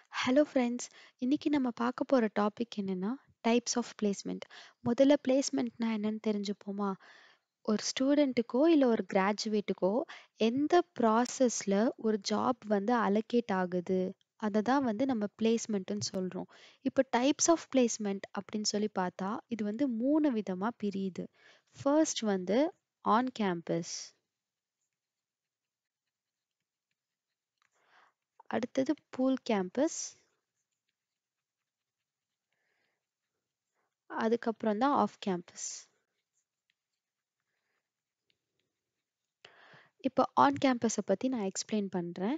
hello friends இன்னைக்கு நம்ம பார்க்க போகிற டாபிக் என்னன்னா டைப்ஸ் ஆஃப் பிளேஸ்மெண்ட் முதல்ல பிளேஸ்மெண்ட்னா என்னன்னு தெரிஞ்சுப்போமா ஒரு ஸ்டூடெண்ட்டுக்கோ இல்லை ஒரு கிராஜுவேட்டுக்கோ எந்த ப்ராசஸில் ஒரு ஜாப் வந்து அலோகேட் ஆகுது அதை தான் வந்து நம்ம பிளேஸ்மெண்ட்டுன்னு சொல்கிறோம் இப்போ டைப்ஸ் ஆஃப் பிளேஸ்மெண்ட் அப்படின்னு சொல்லி பார்த்தா இது வந்து மூணு விதமாக பிரியுது ஃபர்ஸ்ட் வந்து ஆன் கேம்பஸ் அடுத்தது பூல் கேம்பஸ் அதுக்கப்புறம் தான் ஆஃப் கேம்பஸ் இப்போ ஆன் கேம்பஸை பற்றி நான் எக்ஸ்பிளைன் பண்ணுறேன்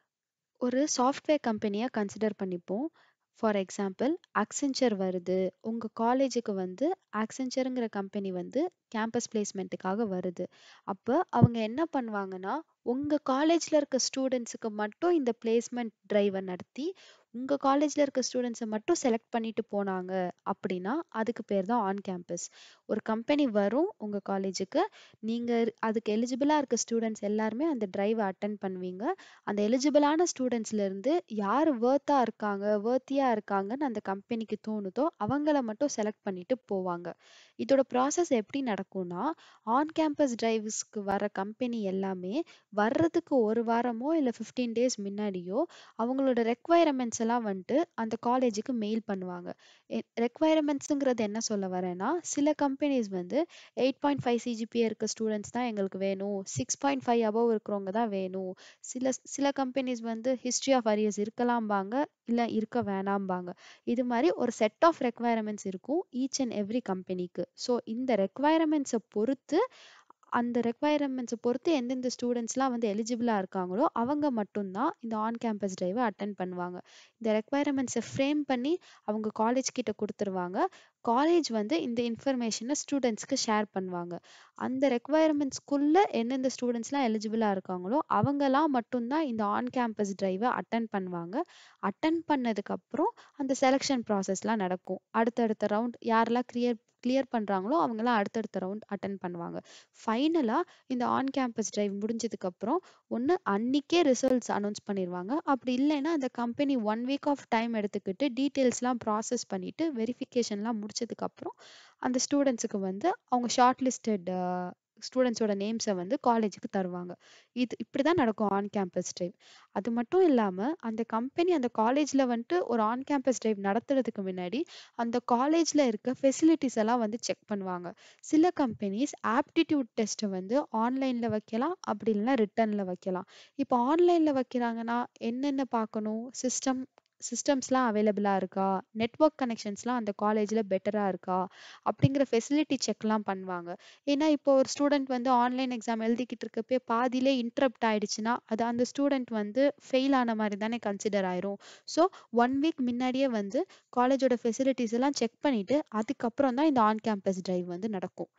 ஒரு சாஃப்ட்வேர் கம்பெனியாக கன்சிடர் பண்ணிப்போம் ஃபார் எக்ஸாம்பிள் அக்சென்ச்சர் வருது உங்கள் காலேஜுக்கு வந்து அக்சென்ச்சருங்கிற கம்பெனி வந்து கேம்பஸ் பிளேஸ்மெண்ட்டுக்காக வருது அப்போ அவங்க என்ன பண்ணுவாங்கன்னா உங்கள் காலேஜில் இருக்க ஸ்டூடெண்ட்ஸுக்கு மட்டும் இந்த பிளேஸ்மெண்ட் ட்ரைவை நடத்தி உங்கள் காலேஜில் இருக்க ஸ்டூடெண்ட்ஸை மட்டும் செலக்ட் பண்ணிட்டு போனாங்க அப்படின்னா அதுக்கு பேர் தான் ஆன் கேம்பஸ் ஒரு கம்பெனி வரும் உங்கள் காலேஜுக்கு நீங்கள் அதுக்கு எலிஜிபிளாக இருக்க ஸ்டூடெண்ட்ஸ் எல்லாருமே அந்த ட்ரைவை அட்டன் பண்ணுவீங்க அந்த எலிஜிபிளான ஸ்டூடெண்ட்ஸ்லேருந்து யார் வேர்த்தாக இருக்காங்க வேர்த்தியாக இருக்காங்கன்னு அந்த கம்பெனிக்கு தோணுதோ அவங்கள மட்டும் செலக்ட் பண்ணிட்டு போவாங்க இதோட ப்ராசஸ் எப்படி நடக்கும்னா ஆன் கேம்பஸ் டிரைவ்ஸ்க்கு வர கம்பெனி எல்லாமே வர்றதுக்கு ஒரு வாரமோ இல்லை ஃபிஃப்டீன் டேஸ் முன்னாடியோ அவங்களோட ரெக்குவயர்மெண்ட்ஸ் எல்லாம் வந்துட்டு அந்த காலேஜுக்கு மெயில் பண்ணுவாங்க ரெக்குவயர்மெண்ட்ஸுங்கிறது என்ன சொல்ல வரேன்னா சில கம்பெனிஸ் வந்து எயிட் பாயிண்ட் ஃபைவ் சிஜிபிஏ இருக்க ஸ்டூடெண்ட்ஸ் தான் எங்களுக்கு வேணும் சிக்ஸ் பாயிண்ட் ஃபைவ் அபவ் இருக்கிறவங்க தான் வேணும் சில சில கம்பெனிஸ் வந்து ஹிஸ்ட்ரி ஆஃப் அரியர்ஸ் இருக்கலாம்பாங்க இல்லை இருக்க வேணாம்பாங்க இது மாதிரி ஒரு செட் ஆஃப் ரெக்குவயர்மெண்ட்ஸ் இருக்கும் ஈச் அண்ட் எவ்ரி கம்பெனிக்கு ஸோ இந்த ரெக்குவயர்மெண்ட்ஸை பொறுத்து அந்த ரெக்குவயர்மெண்ட்ஸை பொறுத்து எந்தெந்த ஸ்டூடெண்ட்ஸ்லாம் வந்து எலிஜிபிளாக இருக்காங்களோ அவங்க மட்டும்தான் இந்த ஆன் கேம்பஸ் ட்ரைவை அட்டன் பண்ணுவாங்க இந்த ரெக்குவயர்மெண்ட்ஸை ஃப்ரேம் பண்ணி அவங்க காலேஜ் கிட்ட கொடுத்துருவாங்க காலேஜ் வந்து இந்த இன்ஃபர்மேஷனை ஸ்டூடெண்ட்ஸ்க்கு ஷேர் பண்ணுவாங்க அந்த ரெக்குவயர்மெண்ட்ஸ்குள்ளே எந்தெந்த ஸ்டூடெண்ட்ஸ்லாம் எலிஜிபிளாக இருக்காங்களோ அவங்கலாம் மட்டும்தான் இந்த ஆன் கேம்பஸ் ட்ரைவை அட்டன் பண்ணுவாங்க அட்டன் பண்ணதுக்கப்புறம் அந்த செலெக்ஷன் ப்ராசஸ்லாம் நடக்கும் அடுத்தடுத்த ரவுண்ட் யாரெல்லாம் கிளியர் கிளியர் பண்ணுறாங்களோ அவங்களாம் அடுத்தடுத்த ரவுண்ட் அட்டன் பண்ணுவாங்க ஃபைனலாக இந்த ஆன் கேம்பஸ் ட்ரைவ் முடிஞ்சதுக்கப்புறம் ஒன்று அன்னைக்கே ரிசல்ட்ஸ் அனௌன்ஸ் பண்ணிடுவாங்க அப்படி இல்லைன்னா அந்த company one week of time எடுத்துக்கிட்டு டீட்டெயில்ஸ்லாம் ப்ராசஸ் பண்ணிவிட்டு வெரிஃபிகேஷன்லாம் முடிச்சதுக்கப்புறம் அந்த ஸ்டூடெண்ட்ஸுக்கு வந்து அவங்க ஷார்ட் லிஸ்டட் ஸ்டூடெண்ட்ஸோட நேம்ஸை வந்து காலேஜுக்கு தருவாங்க இது இப்படி தான் நடக்கும் ஆன் கேம்பஸ் ட்ரைவ் அது மட்டும் இல்லாமல் அந்த கம்பெனி அந்த காலேஜில் வந்துட்டு ஒரு ஆன் கேம்பஸ் ட்ரைவ் நடத்துறதுக்கு முன்னாடி அந்த காலேஜில் இருக்க ஃபெசிலிட்டிஸ் எல்லாம் வந்து செக் பண்ணுவாங்க சில கம்பெனிஸ் ஆப்டிடியூட் டெஸ்ட்டை வந்து ஆன்லைனில் வைக்கலாம் அப்படி இல்லைன்னா ரிட்டர்னில் வைக்கலாம் இப்போ ஆன்லைனில் வைக்கிறாங்கன்னா என்னென்ன பார்க்கணும் சிஸ்டம் சிஸ்டம்ஸ்லாம் அவைலபிளாக இருக்கா நெட்ஒர்க் கனெக்ஷன்ஸ்லாம் அந்த காலேஜில் பெட்டராக இருக்கா அப்படிங்கிற ஃபெசிலிட்டி செக்லாம் பண்ணுவாங்க ஏன்னா இப்போ ஒரு ஸ்டூடெண்ட் வந்து ஆன்லைன் எக்ஸாம் எழுதிக்கிட்டு இருக்கப்பே பாதியிலே இன்டரப்ட் ஆயிடுச்சுன்னா அது அந்த ஸ்டூடெண்ட் வந்து ஃபெயில் ஆன மாதிரி தானே கன்சிடர் ஆயிரும் ஸோ ஒன் வீக் முன்னாடியே வந்து காலேஜோட ஃபெசிலிட்டிஸ் எல்லாம் செக் பண்ணிட்டு அதுக்கப்புறம் தான் இந்த ஆன் கேம்பஸ் ட்ரைவ் வந்து நடக்கும்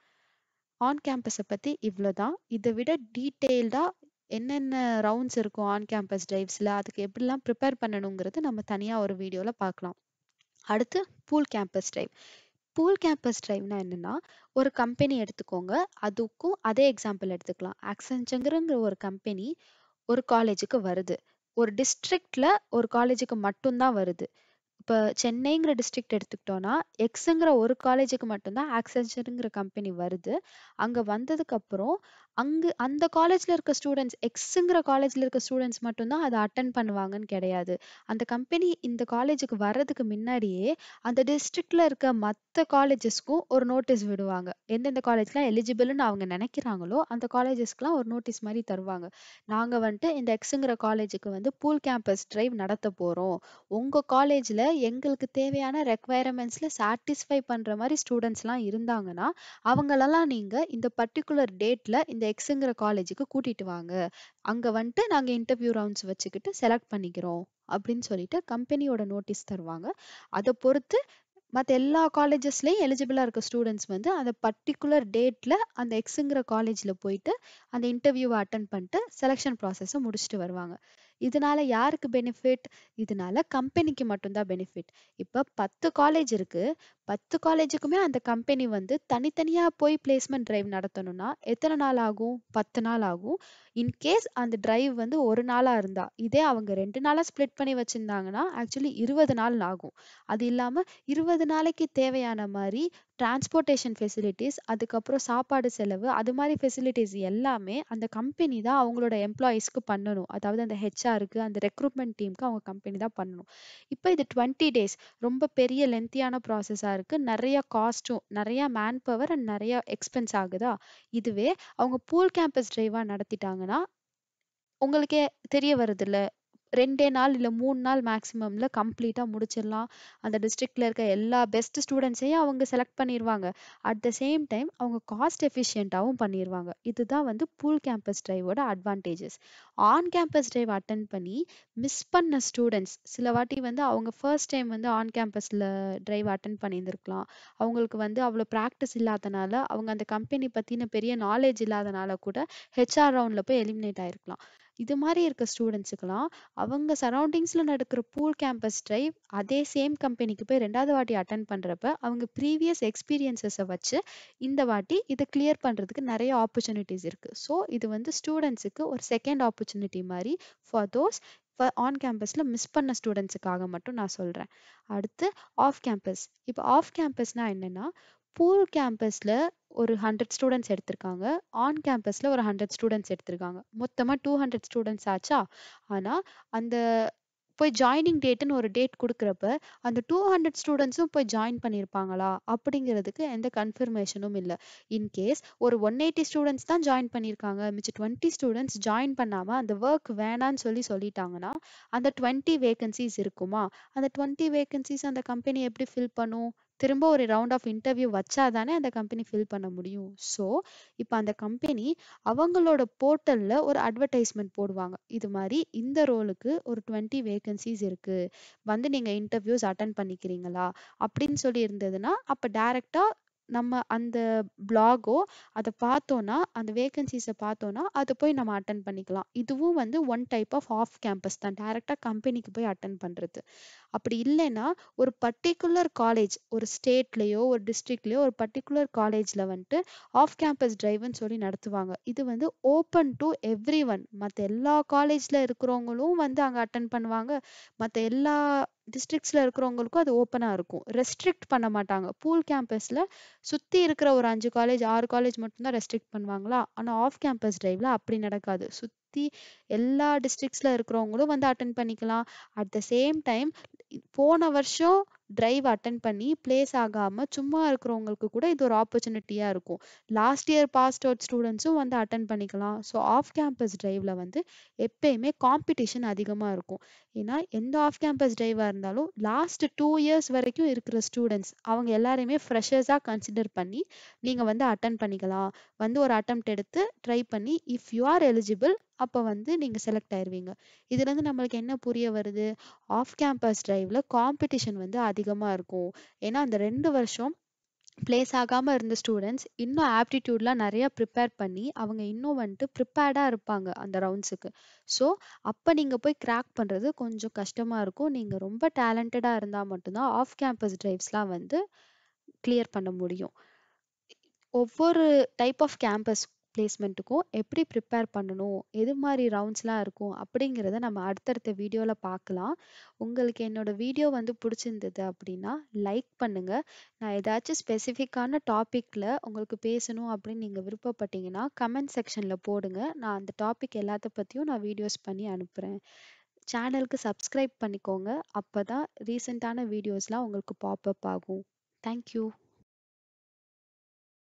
ஆன் கேம்பஸை பற்றி இவ்வளோ தான் இதை விட டீட்டெயில்டாக என்னென்ன ரவுண்ட்ஸ் இருக்கும் ஆன் கேம்பஸ் டிரைவ்ஸில் அதுக்கு எப்படிலாம் ப்ரிப்பேர் பண்ணணுங்கிறது நம்ம தனியாக ஒரு வீடியோவில் பார்க்கலாம் அடுத்து pool campus drive pool campus டிரைவ்னா என்னென்னா ஒரு கம்பெனி எடுத்துக்கோங்க அதுக்கும் அதே எக்ஸாம்பிள் எடுத்துக்கலாம் ஆக்சென்ச்சருங்கிற ஒரு கம்பெனி ஒரு காலேஜுக்கு வருது ஒரு டிஸ்ட்ரிக்டில் ஒரு காலேஜுக்கு மட்டும்தான் வருது இப்போ சென்னைங்கிற டிஸ்ட்ரிக்ட் எடுத்துக்கிட்டோன்னா எக்ஸுங்கிற ஒரு காலேஜுக்கு மட்டும்தான் ஆக்சென்ச்சருங்கிற கம்பெனி வருது அங்கே வந்ததுக்கப்புறம் அங்கே அந்த காலேஜில் இருக்க ஸ்டூடெண்ட்ஸ் எக்ஸுங்கிற காலேஜில் இருக்க ஸ்டூடெண்ட்ஸ் மட்டும்தான் அதை அட்டன் பண்ணுவாங்கன்னு கிடையாது அந்த கம்பெனி இந்த காலேஜுக்கு வர்றதுக்கு முன்னாடியே அந்த டிஸ்ட்ரிக்டில் இருக்க மற்ற காலேஜஸ்க்கும் ஒரு நோட்டீஸ் விடுவாங்க எந்தெந்த காலேஜ்லாம் எலிஜிபிள்னு அவங்க நினைக்கிறாங்களோ அந்த காலேஜஸ்க்குலாம் ஒரு நோட்டீஸ் மாதிரி தருவாங்க நாங்கள் வந்துட்டு இந்த எக்ஸுங்கிற காலேஜுக்கு வந்து பூல் கேம்பஸ் ட்ரைவ் நடத்த போகிறோம் உங்கள் காலேஜில் எங்களுக்கு தேவையான ரெக்குவயர்மெண்ட்ஸில் சாட்டிஸ்ஃபை பண்ணுற மாதிரி ஸ்டூடெண்ட்ஸ்லாம் இருந்தாங்கன்னா அவங்களெல்லாம் நீங்கள் இந்த பர்டிகுலர் டேட்டில் இந்த எக்ஸுங்கிற காலேஜுக்கு கூட்டிகிட்டு வாங்க அங்கே வந்துட்டு நாங்கள் இன்டர்வியூ ரவுண்ட்ஸ் வச்சுக்கிட்டு செலக்ட் பண்ணிக்கிறோம் அப்படின்னு சொல்லிட்டு கம்பெனியோட நோட்டீஸ் தருவாங்க அதை பொறுத்து மற்ற எல்லா காலேஜஸ்லேயும் எலிஜிபிளாக இருக்க ஸ்டூடெண்ட்ஸ் வந்து அந்த பர்டிகுலர் டேட்டில் அந்த எக்ஸுங்கிற காலேஜில் போயிட்டு அந்த இன்டர்வியூவை அட்டன் பண்ணிட்டு செலெக்ஷன் ப்ராசஸை முடிச்சுட்டு வருவாங்க இதனால யாருக்கு பெனிஃபிட் இதனால கம்பெனிக்கு மட்டும்தான் பெனிஃபிட் இப்போ பத்து காலேஜ் இருக்கு 10 காலேஜுக்குமே அந்த கம்பெனி வந்து தனித்தனியா போய் பிளேஸ்மெண்ட் டிரைவ் நடத்தணும்னா எத்தனை நாள் ஆகும் 10 நாள் ஆகும் இன்கேஸ் அந்த டிரைவ் வந்து ஒரு நாளா இருந்தா இதே அவங்க ரெண்டு நாளா ஸ்ப்ளிட் பண்ணி வச்சிருந்தாங்கன்னா ஆக்சுவலி இருபது நாள் ஆகும் அது இல்லாம இருபது நாளைக்கு தேவையான மாதிரி டிரான்ஸ்போர்ட்டேஷன் ஃபெசிலிட்டிஸ் அதுக்கப்புறம் சாப்பாடு செலவு அது மாதிரி ஃபெசிலிட்டிஸ் எல்லாமே அந்த கம்பெனி தான் அவங்களோட எம்ப்ளாயீஸ்க்கு பண்ணணும் அதாவது அந்த ஹெச்ஆருக்கு அந்த ரெக்ரூட்மெண்ட் டீமுக்கு அவங்க கம்பெனி தான் பண்ணணும் இப்போ இது டுவெண்ட்டி டேஸ் ரொம்ப பெரிய லென்த்தியான ப்ராசஸாக இருக்குது நிறைய காஸ்ட்டும் நிறைய மேன் பவர் அண்ட் நிறைய எக்ஸ்பென்ஸ் ஆகுதா இதுவே அவங்க பூல் கேம்பஸ் டிரைவாக நடத்திட்டாங்கன்னா உங்களுக்கே தெரிய வருதுல்ல ரெண்டே நாள் இல்லை மூணு நாள் மேக்ஸிமம்ல கம்ப்ளீட்டாக முடிச்சிடலாம் அந்த டிஸ்ட்ரிக்ட்ல இருக்க எல்லா பெஸ்ட் ஸ்டூடெண்ட்ஸையும் அவங்க செலக்ட் பண்ணிடுவாங்க அட் த சேம் டைம் அவங்க காஸ்ட் எஃபிஷியண்ட்டாகவும் பண்ணிடுவாங்க இதுதான் வந்து பூல் கேம்பஸ் டிரைவோட advantages on campus drive attend பண்ணி மிஸ் பண்ண ஸ்டூடெண்ட்ஸ் சில வாட்டி வந்து அவங்க ஃபர்ஸ்ட் டைம் வந்து ஆன் கேம்பஸில் டிரைவ் அட்டன் பண்ணியிருந்திருக்கலாம் அவங்களுக்கு வந்து அவ்வளோ ப்ராக்டிஸ் இல்லாதனால அவங்க அந்த கம்பெனி பற்றின பெரிய நாலேஜ் இல்லாதனால கூட ஹெச்ஆர் ரவுண்டில் போய் எலிமினேட் ஆயிருக்கலாம் இது மாதிரி இருக்க ஸ்டூடெண்ட்ஸுக்கெல்லாம் அவங்க சரௌண்டிங்ஸில் நடக்கிற பூல் கேம்பஸ் டிரைவ் அதே சேம் கம்பெனிக்கு போய் ரெண்டாவது வாட்டி அட்டன் பண்ணுறப்ப அவங்க ப்ரீவியஸ் எக்ஸ்பீரியன்ஸஸை வச்சு இந்த வாட்டி இதை கிளியர் பண்ணுறதுக்கு நிறைய ஆப்பர்ச்சுனிட்டிஸ் இருக்குது ஸோ இது வந்து ஸ்டூடெண்ட்ஸுக்கு ஒரு செகண்ட் ஆப்பர்ச்சுனிட்டி மாதிரி ஃபார் தோஸ் ஆன் கேம்பஸில் மிஸ் பண்ண ஸ்டூடெண்ட்ஸுக்காக மட்டும் நான் சொல்கிறேன் அடுத்து ஆஃப் கேம்பஸ் இப்போ ஆஃப் கேம்பஸ்னால் என்னென்னா பூல் கேம்பஸில் ஒரு ஹண்ட்ரட் ஸ்டூடெண்ட்ஸ் எடுத்திருக்காங்க ஆன் கேம்பஸில் ஒரு ஹண்ட்ரட் ஸ்டூடெண்ட்ஸ் எடுத்திருக்காங்க மொத்தமாக டூ ஹண்ட்ரட் ஸ்டூடெண்ட்ஸ் ஆச்சா ஆனால் அந்த போய் ஜாயினிங் டேட்டுன்னு ஒரு டேட் கொடுக்குறப்ப அந்த டூ ஹண்ட்ரட் ஸ்டூடெண்ட்ஸும் போய் ஜாயின் பண்ணியிருப்பாங்களா அப்படிங்கிறதுக்கு எந்த கன்ஃபர்மேஷனும் இல்லை இன்கேஸ் ஒரு ஒன் எயிட்டி ஸ்டூடெண்ட்ஸ் தான் ஜாயின் பண்ணியிருக்காங்க மிச்சம் டுவெண்ட்டி ஸ்டூடெண்ட்ஸ் ஜாயின் பண்ணாமல் அந்த ஒர்க் வேணான்னு சொல்லி சொல்லிட்டாங்கன்னா அந்த டுவெண்ட்டி வேகன்சிஸ் இருக்குமா அந்த டுவெண்ட்டி வேகன்சிஸ் அந்த கம்பெனி எப்படி ஃபில் பண்ணும் திரும்ப ஒரு ரவுண்ட் ஆஃப் இன்டர்வியூ வச்சா தானே அந்த கம்பெனி ஃபில் பண்ண முடியும் ஸோ இப்போ அந்த கம்பெனி அவங்களோட போர்ட்டலில் ஒரு அட்வர்டைஸ்மெண்ட் போடுவாங்க இது மாதிரி இந்த ரோலுக்கு ஒரு டுவெண்ட்டி வேகன்சிஸ் இருக்குது வந்து நீங்கள் இன்டர்வியூஸ் அட்டன் பண்ணிக்கிறீங்களா அப்படின்னு சொல்லி இருந்ததுன்னா அப்போ டேரெக்டாக நம்ம அந்த பிளாகோ அதை பார்த்தோன்னா அந்த வேகன்சிஸை பார்த்தோன்னா அதை போய் நம்ம அட்டன் பண்ணிக்கலாம் இதுவும் வந்து one type of off campus தான் டேரெக்டாக கம்பெனிக்கு போய் அட்டன் பண்ணுறது அப்படி இல்லைன்னா ஒரு பர்டிகுலர் காலேஜ் ஒரு ஸ்டேட்லேயோ ஒரு டிஸ்ட்ரிக்ட்லேயோ ஒரு பர்டிகுலர் காலேஜில் வந்துட்டு ஆஃப் கேம்பஸ் டிரைவ்னு சொல்லி நடத்துவாங்க இது வந்து ஓப்பன் டு எவ்ரி ஒன் மற்ற எல்லா காலேஜில் இருக்கிறவங்களும் வந்து அங்கே அட்டன் பண்ணுவாங்க மற்ற எல்லா டிஸ்ட்ரிக்ஸில் இருக்கிறவங்களுக்கும் அது ஓப்பனாக இருக்கும் ரெஸ்ட்ரிக்ட் பண்ண மாட்டாங்க பூல் கேம்பஸில் சுற்றி இருக்கிற ஒரு அஞ்சு காலேஜ் ஆறு காலேஜ் மட்டும்தான் ரெஸ்ட்ரிக்ட் பண்ணுவாங்களா ஆனால் ஆஃப் கேம்பஸ் டிரைவில் அப்படி நடக்காது சுற்றி எல்லா டிஸ்ட்ரிக்ஸில் இருக்கிறவங்களும் வந்து அட்டன் பண்ணிக்கலாம் அட் த சேம் டைம் போன வருஷம் டிரைவ் அட்டன் பண்ணி பிளேஸ் ஆகாமல் சும்மா இருக்கிறவங்களுக்கு கூட இது ஒரு ஆப்பர்ச்சுனிட்டியாக இருக்கும் லாஸ்ட் இயர் பாஸ்ட் அவுட் ஸ்டூடெண்ட்ஸும் வந்து அட்டன் பண்ணிக்கலாம் ஸோ ஆஃப் கேம்பஸ் டிரைவில் வந்து எப்பயுமே காம்படிஷன் அதிகமாக இருக்கும் ஏன்னா எந்த ஆஃப் கேம்பஸ் டிரைவாக இருந்தாலும் லாஸ்ட் டூ இயர்ஸ் வரைக்கும் இருக்கிற ஸ்டூடெண்ட்ஸ் அவங்க எல்லாரையுமே ஃப்ரெஷர்ஸாக கன்சிடர் பண்ணி நீங்கள் வந்து அட்டன் பண்ணிக்கலாம் வந்து ஒரு அட்டம் எடுத்து ட்ரை பண்ணி இஃப் யூ ஆர் எலிஜிபிள் அப்போ வந்து நீங்கள் செலக்ட் ஆயிடுவீங்க இதுலேருந்து நம்மளுக்கு என்ன புரிய வருது ஆஃப் கேம்பஸ் டிரைவில் காம்படிஷன் வந்து அதிகமாக இருக்கும் ஏன்னா அந்த ரெண்டு வருஷம் பிளேஸ் ஆகாமல் இருந்த ஸ்டூடெண்ட்ஸ் இன்னும் ஆப்டிடியூட்லாம் நிறையா ப்ரிப்பேர் பண்ணி அவங்க இன்னும் வந்துட்டு ப்ரிப்பேர்டாக இருப்பாங்க அந்த ரவுண்ட்ஸுக்கு ஸோ அப்போ நீங்கள் போய் கிராக் பண்ணுறது கொஞ்சம் கஷ்டமாக இருக்கும் நீங்கள் ரொம்ப டேலண்டடாக இருந்தால் மட்டும்தான் ஆஃப் கேம்பஸ் டிரைவ்ஸ்லாம் வந்து கிளியர் பண்ண முடியும் ஒவ்வொரு டைப் ஆஃப் கேம்பஸ் பிளேஸ்மெண்ட்டுக்கும் எப்படி ப்ரிப்பேர் பண்ணணும் எது மாதிரி ரவுண்ட்ஸ்லாம் இருக்கும் அப்படிங்கிறத நம்ம அடுத்தடுத்த வீடியோவில் பார்க்கலாம் உங்களுக்கு என்னோட வீடியோ வந்து பிடிச்சிருந்தது அப்படின்னா லைக் பண்ணுங்கள் நான் ஏதாச்சும் ஸ்பெசிஃபிக்கான டாப்பிக்கில் உங்களுக்கு பேசணும் அப்படின்னு நீங்கள் விருப்பப்பட்டீங்கன்னா கமெண்ட் செக்ஷனில் போடுங்க நான் அந்த டாபிக் எல்லாத்த பற்றியும் நான் வீடியோஸ் பண்ணி அனுப்புகிறேன் சேனலுக்கு சப்ஸ்கிரைப் பண்ணிக்கோங்க அப்போ தான் ரீசெண்டான வீடியோஸ்லாம் உங்களுக்கு பாப்அப் ஆகும் தேங்க்யூ